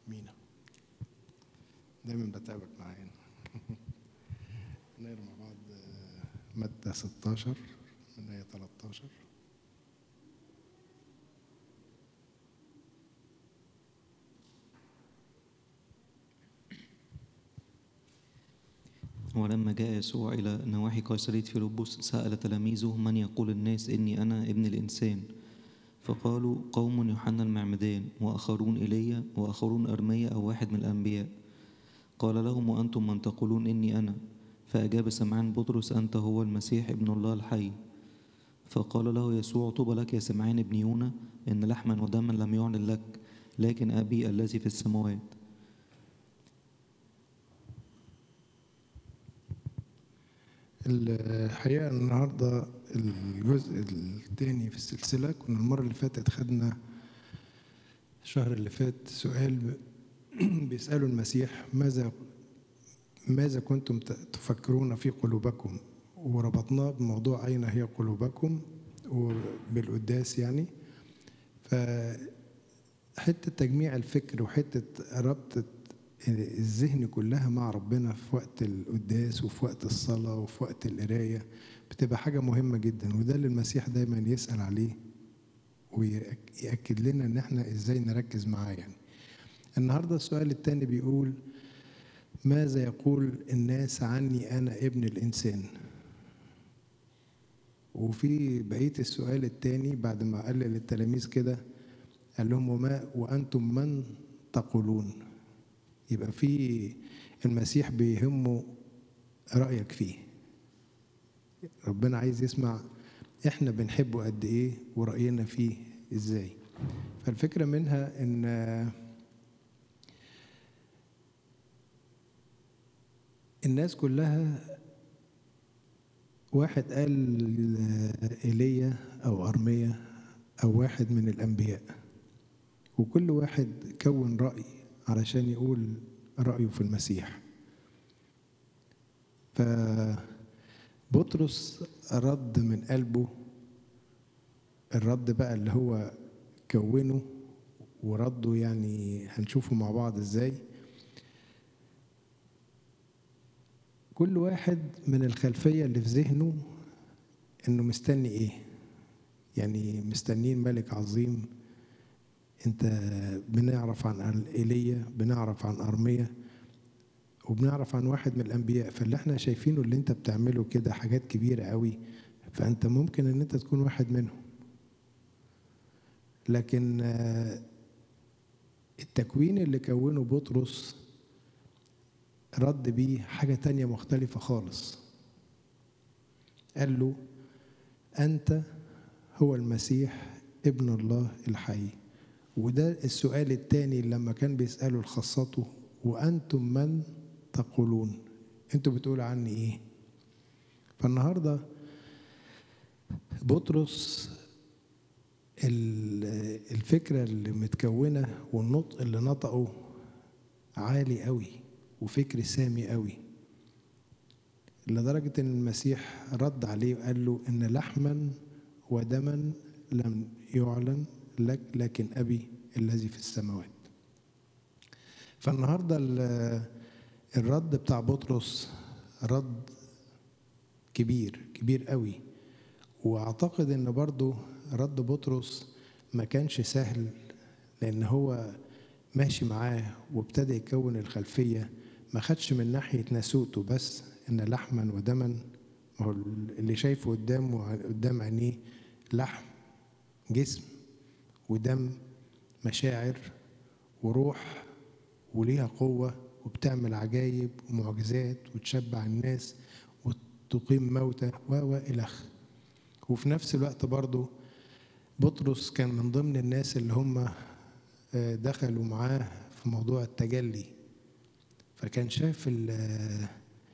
مينا دايما بتعبك معايا نقرا مع بعض آه، مادة 16 من آية 13 ولما جاء يسوع إلى نواحي قيصرية فيلبس سأل تلاميذه من يقول الناس إني أنا ابن الإنسان فقالوا قوم يوحنا المعمدان وآخرون إيليا وآخرون أرميا أو واحد من الأنبياء قال لهم وأنتم من تقولون إني أنا فأجاب سمعان بطرس أنت هو المسيح ابن الله الحي فقال له يسوع طوبى لك يا سمعان ابن يونا إن لحما ودما لم يعلن لك لكن أبي الذي في السماوات الحقيقة النهاردة الجزء الثاني في السلسلة كنا المرة اللي فاتت خدنا الشهر اللي فات سؤال ب- بيسأله المسيح ماذا ماذا كنتم ت- تفكرون في قلوبكم وربطناه بموضوع أين هي قلوبكم وبالقداس يعني فحتة تجميع الفكر وحتة ربط الذهن كلها مع ربنا في وقت القداس وفي وقت الصلاة وفي وقت القراية بتبقى حاجة مهمة جدا وده اللي المسيح دايما يسأل عليه ويأكد لنا ان احنا ازاي نركز معاه يعني النهاردة السؤال التاني بيقول ماذا يقول الناس عني أنا ابن الإنسان وفي بقية السؤال التاني بعد ما قال للتلاميذ كده قال لهم وما وأنتم من تقولون يبقى في المسيح بيهمه رأيك فيه ربنا عايز يسمع احنا بنحبه قد ايه ورأينا فيه ازاي فالفكرة منها ان الناس كلها واحد قال ايليا او ارميا او واحد من الانبياء وكل واحد كون رأي علشان يقول رأيه في المسيح فبطرس رد من قلبه الرد بقى اللي هو كونه ورده يعني هنشوفه مع بعض ازاي كل واحد من الخلفية اللي في ذهنه انه مستني ايه يعني مستنين ملك عظيم انت بنعرف عن ايليا بنعرف عن ارميا وبنعرف عن واحد من الانبياء فاللي احنا شايفينه اللي انت بتعمله كده حاجات كبيره قوي فانت ممكن ان انت تكون واحد منهم لكن آه، التكوين اللي كونه بطرس رد بيه حاجة تانية مختلفة خالص قال له أنت هو المسيح ابن الله الحي وده السؤال التاني لما كان بيسأله لخاصته وأنتم من تقولون أنتوا بتقولوا عني إيه فالنهاردة بطرس ال- الفكرة اللي متكونة والنطق اللي نطقه عالي قوي وفكر سامي قوي لدرجة إن المسيح رد عليه وقال له إن لحما ودما لم يعلن لك لكن أبي الذي في السماوات فالنهاردة ال- الرد بتاع بطرس رد كبير كبير قوي واعتقد ان برضو رد بطرس ما كانش سهل لان هو ماشي معاه وابتدى يكون الخلفيه ما خدش من ناحيه ناسوته بس ان لحما ودما ما هو اللي شايفه قدامه قدام عينيه لحم جسم ودم مشاعر وروح وليها قوة وبتعمل عجايب ومعجزات وتشبع الناس وتقيم موتى و و إلخ وفي نفس الوقت برضه بطرس كان من ضمن الناس اللي هم آه، دخلوا معاه في موضوع التجلي فكان شاف ال-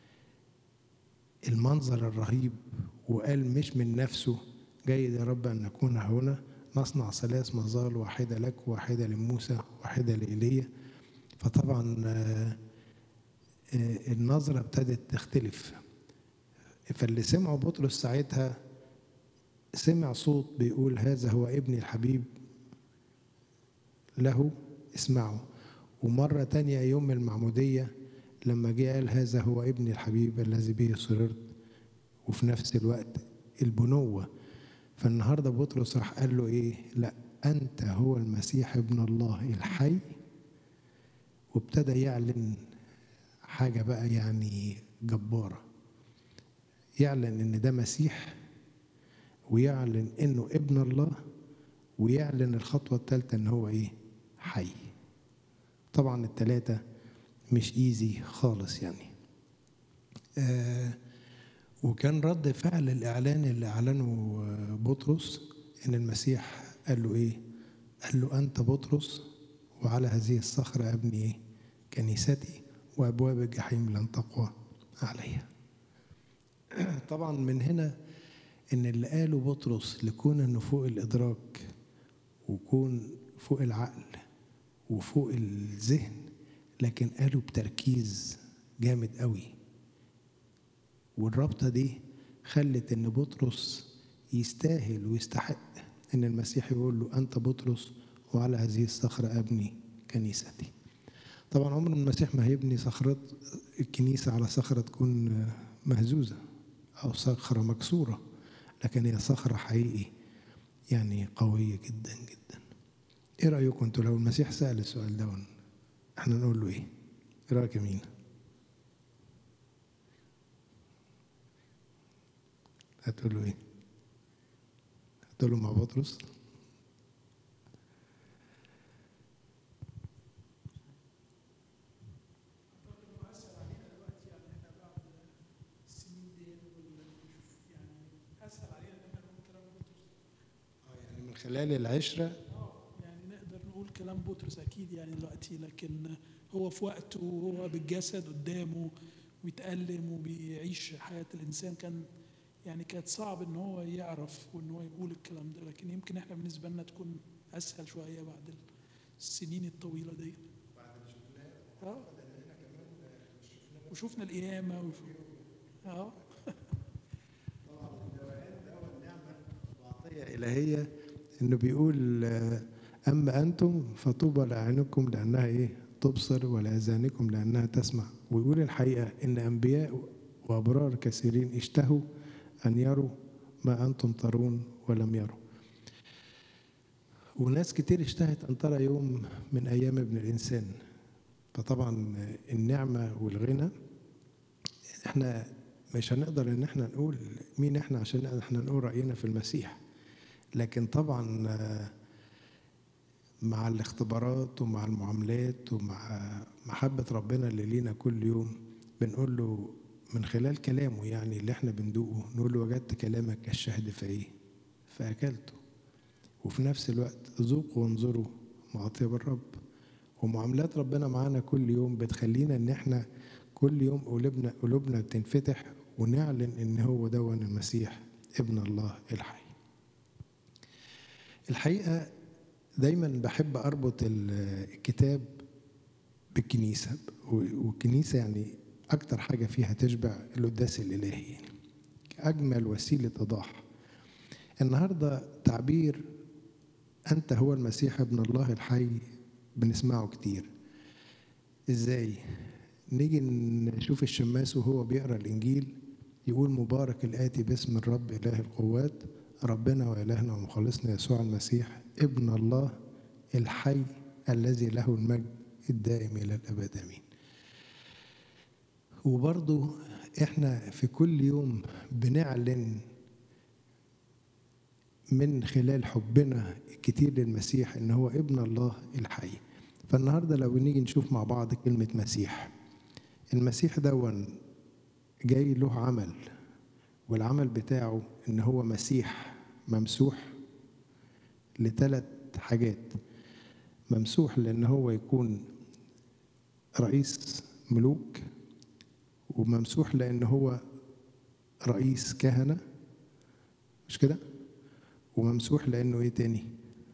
المنظر الرهيب وقال مش من نفسه جيد يا رب أن نكون هنا نصنع ثلاث مظال واحدة لك واحدة لموسى واحدة لإيليا فطبعا آه، آه، النظرة ابتدت تختلف فاللي سمعوا بطرس ساعتها سمع صوت بيقول هذا هو ابني الحبيب له اسمعوا ومرة تانية يوم المعمودية لما جه قال هذا هو ابني الحبيب الذي به سررت وفي نفس الوقت البنوة فالنهاردة بطرس راح قال له إيه لا أنت هو المسيح ابن الله الحي وابتدى يعلن حاجة بقى يعني جبارة يعلن إن ده مسيح ويعلن إنه ابن الله ويعلن الخطوة الثالثة إن هو إيه حي طبعا الثلاثة مش ايزي خالص يعني آه وكان رد فعل الإعلان اللي أعلنه بطرس إن المسيح قال له إيه؟ قال له أنت بطرس وعلى هذه الصخرة أبني إيه؟ كنيستي وأبواب الجحيم لن تقوى عليها. طبعا من هنا إن اللي قاله بطرس لكون إنه فوق الإدراك وكون فوق العقل وفوق الذهن لكن قاله بتركيز جامد قوي والرابطه دي خلت ان بطرس يستاهل ويستحق ان المسيح يقول له انت بطرس وعلى هذه الصخره ابني كنيستي طبعا عمر المسيح ما هيبني صخرة الكنيسة على صخرة تكون مهزوزة أو صخرة مكسورة لكن هي صخرة حقيقي يعني قوية جدا جدا إيه رأيكم أنتوا لو المسيح سأل السؤال ده احنا نقول له ايه؟ ايه رايك يا مين؟ هتقول له ايه؟ هتقول له مع بطرس؟ يعني من خلال العشره يعني نقدر نقول كلام بطرس اكيد يعني دلوقتي لكن هو في وقته وهو بالجسد قدامه ويتألم وبيعيش حياة الإنسان كان يعني كانت صعب إن هو يعرف وإن هو يقول الكلام ده لكن يمكن إحنا بالنسبة لنا تكون أسهل شوية بعد السنين الطويلة دي. اه وشفنا القيامة وشوف اه عطية إلهية إنه بيقول أما أنتم فطوبى لأعينكم لأنها إيه؟ تبصر ولآذانكم لأنها تسمع ويقول الحقيقة إن أنبياء وأبرار كثيرين اشتهوا أن يروا ما أنتم ترون ولم يروا وناس كتير اشتهت أن ترى يوم من أيام ابن الإنسان فطبعا النعمة والغنى احنا مش هنقدر ان احنا نقول مين احنا عشان احنا نقول رأينا في المسيح لكن طبعا مع الاختبارات ومع المعاملات ومع محبة ربنا اللي لينا كل يوم بنقول له من خلال كلامه يعني اللي احنا بندوقه نقول له وجدت كلامك كالشهد فايه فأكلته وفي نفس الوقت ذوقوا وانظروا معطية الرب ومعاملات ربنا معانا كل يوم بتخلينا ان احنا كل يوم قلوبنا قلوبنا بتنفتح ونعلن ان هو دون المسيح ابن الله الحي الحقيقه دايما بحب اربط الكتاب بالكنيسه والكنيسه يعني اكتر حاجه فيها تشبع القداس الالهي يعني اجمل وسيله ايضاح النهارده تعبير انت هو المسيح ابن الله الحي بنسمعه كتير ازاي نيجي نشوف الشماس وهو بيقرا الانجيل يقول مبارك الاتي باسم الرب اله القوات ربنا والهنا ومخلصنا يسوع المسيح ابن الله الحي الذي له المجد الدائم الى الابد امين وبرضه احنا في كل يوم بنعلن من خلال حبنا كتير للمسيح ان هو ابن الله الحي فالنهارده لو نيجي نشوف مع بعض كلمه مسيح المسيح دون جاي له عمل والعمل بتاعه ان هو مسيح ممسوح لثلاث حاجات ممسوح لان هو يكون رئيس ملوك وممسوح لان هو رئيس كهنه مش كده وممسوح لانه ايه تاني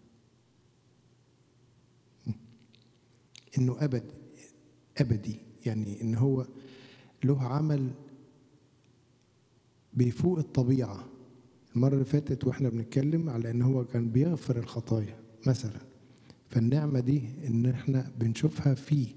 انه ابد ابدي يعني ان هو له عمل بيفوق الطبيعه المره اللي فاتت واحنا بنتكلم على ان هو كان بيغفر الخطايا مثلا فالنعمة دي إن إحنا بنشوفها فيه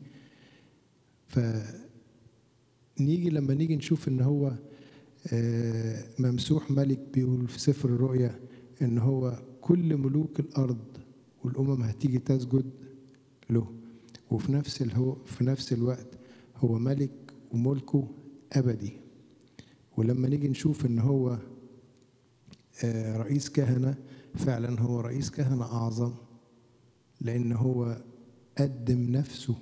فنيجي لما نيجي نشوف إن هو آه، ممسوح ملك بيقول في سفر الرؤيا إن هو كل ملوك الأرض والأمم هتيجي تسجد له وفي نفس الهو في نفس الوقت هو ملك وملكه أبدي ولما نيجي نشوف إن هو آه، رئيس كهنة فعلا هو رئيس كهنة أعظم لأن هو قدم نفسه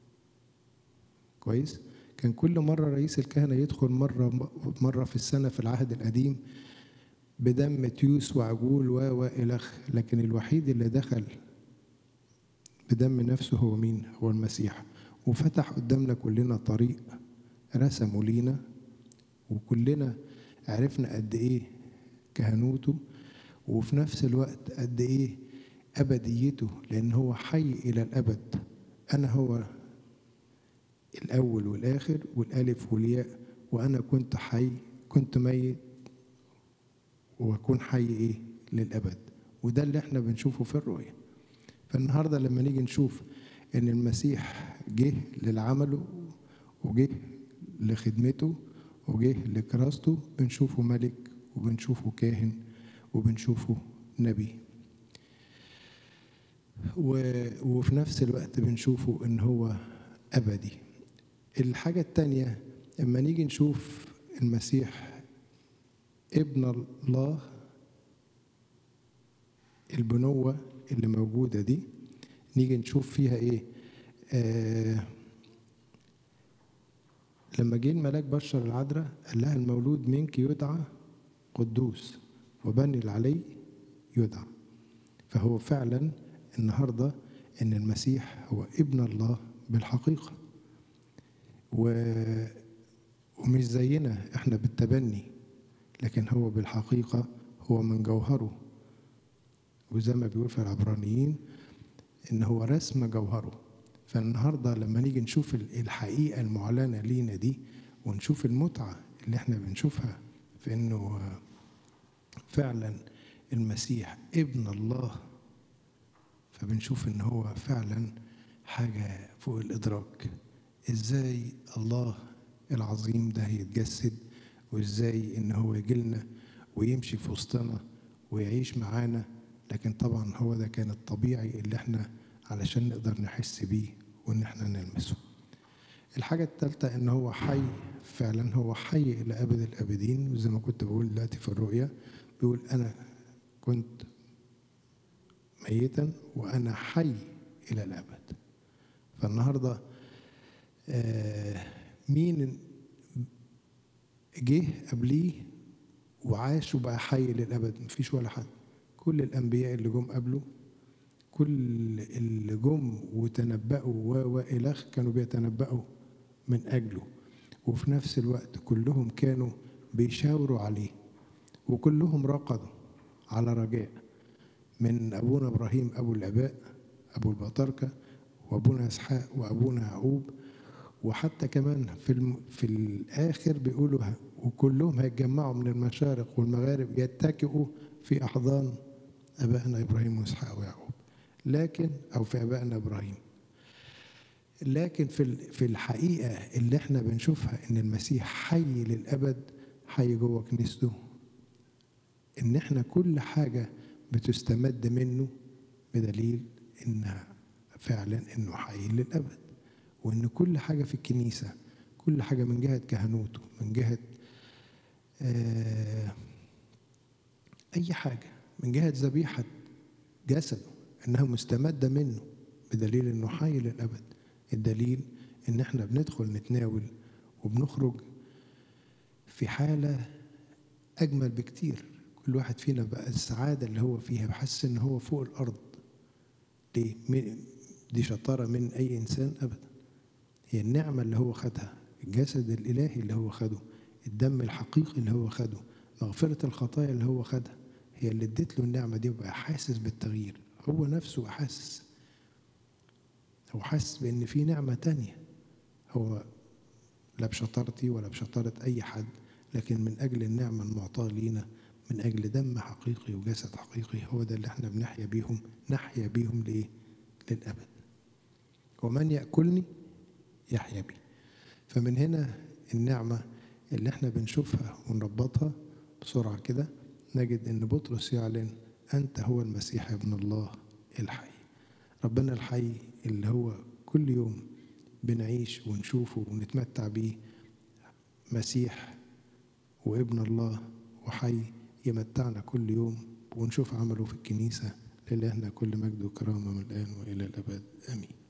كويس كان كل مرة رئيس الكهنة يدخل مرة مرة في السنة في العهد القديم بدم تيوس وعجول و وإلخ لكن الوحيد اللي دخل بدم نفسه هو مين؟ هو المسيح وفتح قدامنا كلنا طريق رسمه لينا وكلنا عرفنا قد إيه كهنوته وفي نفس الوقت قد إيه أبديته لأن هو حي إلى الأبد أنا هو الأول والآخر والألف والياء وأنا كنت حي كنت ميت وأكون حي إيه للأبد وده اللي احنا بنشوفه في الرؤية فالنهاردة لما نيجي نشوف إن المسيح جه للعمله وجه لخدمته وجه لكراسته بنشوفه ملك وبنشوفه كاهن وبنشوفه نبي و- وفي نفس الوقت بنشوفه ان هو ابدي الحاجة التانية لما نيجي نشوف المسيح ابن الله البنوة اللي موجودة دي نيجي نشوف فيها ايه آه لما جه الملاك بشر العذراء قال لها المولود منك يدعى قدوس وبني العلي يدعى فهو فعلا النهارده ان المسيح هو ابن الله بالحقيقه و... ومش زينا احنا بالتبني لكن هو بالحقيقه هو من جوهره وزي ما بيقول في العبرانيين ان هو رسم جوهره فالنهارده لما نيجي نشوف ال- الحقيقه المعلنه لينا دي ونشوف المتعه اللي احنا بنشوفها في انه فعلا المسيح ابن الله فبنشوف ان هو فعلا حاجه فوق الادراك ازاي الله العظيم ده يتجسد وازاي ان هو يجيلنا ويمشي في وسطنا ويعيش معانا لكن طبعا هو ده كان الطبيعي اللي احنا علشان نقدر نحس بيه وان احنا نلمسه الحاجة الثالثة ان هو حي فعلا هو حي الى ابد الابدين وزي ما كنت بقول دلوقتي في الرؤيا بيقول انا كنت ميتا وانا حي الى الابد فالنهارده آه، مين جه قبليه وعاش وبقى حي للابد مفيش ولا حد كل الانبياء اللي جم قبله كل اللي جم وتنبأوا و وإلخ كانوا بيتنبأوا من أجله وفي نفس الوقت كلهم كانوا بيشاوروا عليه وكلهم رقدوا على رجاء من أبونا إبراهيم أبو الآباء أبو البطاركة وأبونا إسحاق وأبونا يعقوب وحتى كمان في الم... في الآخر بيقولوا ه- وكلهم هيتجمعوا من المشارق والمغارب يتكئوا في أحضان أبائنا إبراهيم وإسحاق ويعقوب لكن أو في أبائنا إبراهيم لكن في ال- في الحقيقة اللي احنا بنشوفها إن المسيح حي للأبد حي جوه كنيسته إن احنا كل حاجة بتستمد منه بدليل إنها فعلا إنه حي للأبد وإن كل حاجة في الكنيسة كل حاجة من جهة كهنوته من جهة آه أي حاجة من جهة ذبيحة جسده إنها مستمدة منه بدليل إنه حي للأبد الدليل إن إحنا بندخل نتناول وبنخرج في حالة أجمل بكتير كل واحد فينا بقى السعادة اللي هو فيها بحس إن هو فوق الأرض ليه؟ من- دي شطارة من أي إنسان أبدا هي النعمة اللي هو خدها الجسد الإلهي اللي هو خده الدم الحقيقي اللي هو خده مغفرة الخطايا اللي هو خدها هي اللي ادت له النعمة دي وبقى حاسس بالتغيير هو نفسه حاسس هو حاسس بأن في نعمة تانية هو لا بشطارتي ولا بشطارة أي حد لكن من أجل النعمة المعطاة لينا من أجل دم حقيقي وجسد حقيقي هو ده اللي احنا بنحيا بيهم نحيا بيهم لإيه؟ للأبد ومن يأكلني يحيا بي فمن هنا النعمة اللي احنا بنشوفها ونربطها بسرعة كده نجد ان بطرس يعلن انت هو المسيح ابن الله الحي ربنا الحي اللي هو كل يوم بنعيش ونشوفه ونتمتع بيه مسيح وابن الله وحي يمتعنا كل يوم ونشوف عمله في الكنيسة لله كل مجد وكرامة من الآن وإلى الأبد آمين